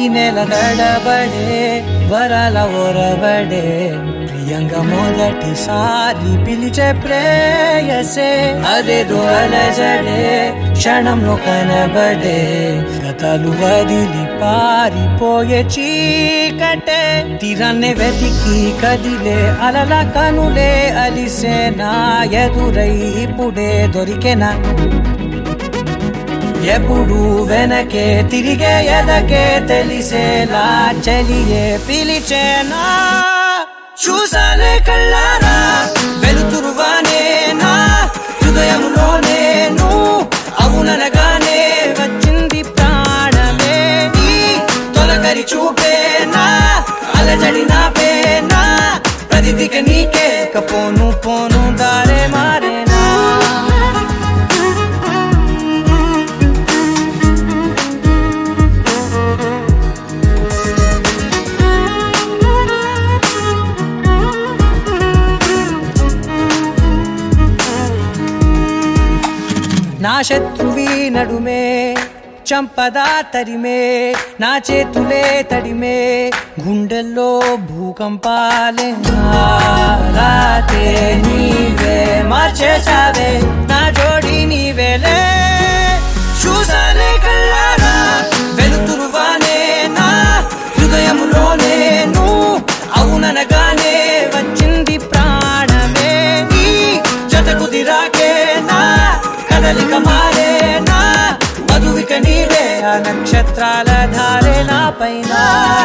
ఈ నెల నడబడే వరాల ఒరబడే ప్రియంగా మొదటిసారి పిలిచే ప్రేయసే అదేదో అలజడే క్షణంలో కనబడే గతాలు వదిలి పారిపోయే చీకటే తీరాన్నే వెతికి కదిలే అలల కనులే అలిసే నా ఎదురై ఇప్పుడే దొరికెనా ఎప్పుడు వెనకే తిరిగే ఎదకే తెలిసేలా చెలియే పిలిచేనా చూసాలే కళ్ళారా వెలుతురువానే నా హృదయంలో నేను అవుననగానే వచ్చింది ప్రాణమే నీ తొలకరి చూపేనా అలజడి నా పేనా ప్రతిదిక నీకే కపోను పోను దారే మారేనా నా శత్రువి నడుమే చంపదా తరిమే నా చేతులే తడిమే గుండెల్లో భూకంపాలే నా రాతే నీవే మార్చేసావే నా జోడి నీవేలే చూసాలే కళ్ళారా వెలుతురువానే నా హృదయములో నేను అవుననగానే వచ్చింది ప్రాణమే నీ జతకు దిరాకే నా కదలిక మారేనా మధువిక నీవే ఆ నక్షత్రాల ధారే నా పైన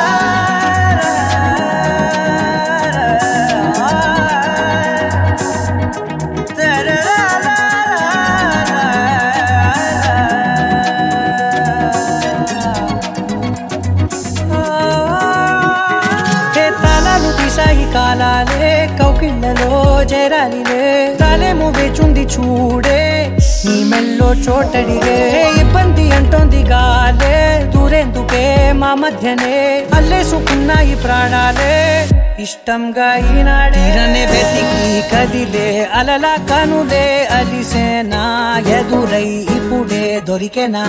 హే తాళాలు తీసాయి కాలాలే కౌకిళ్ళలో చేరాలిలే తాలేమో వేచుంది చూడే నీ మెల్లో చోటడిగే ఇబ్బంది అంటోంది గాలే దూరేందుకే మా మధ్యనే అల్లేసుకున్నాయి ప్రాణాలే ఇష్టంగా ఈనాడే తీరనే వెతికి కదిలే అలల కనులే అలిసేనా ఎదురై ఇప్పుడే దొరికెనా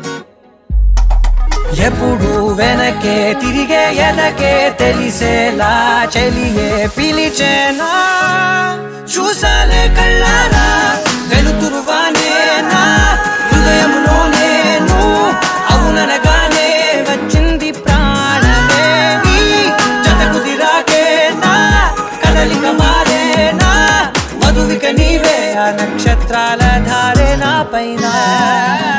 ఎప్పుడు వెనకే తిరిగే ఎదకే తెలిసేలా చెలియే పిలిచేనా చూసాలే కళ్ళారా వెలుతురువానే నా హృదయంలో నేను అవుననగానే వచ్చింది ప్రాణమే నీ జతకు దిరాకే నా కదలిక మారేనా మధువిక నీవే ఆ నక్షత్రాల ధారే నా పైన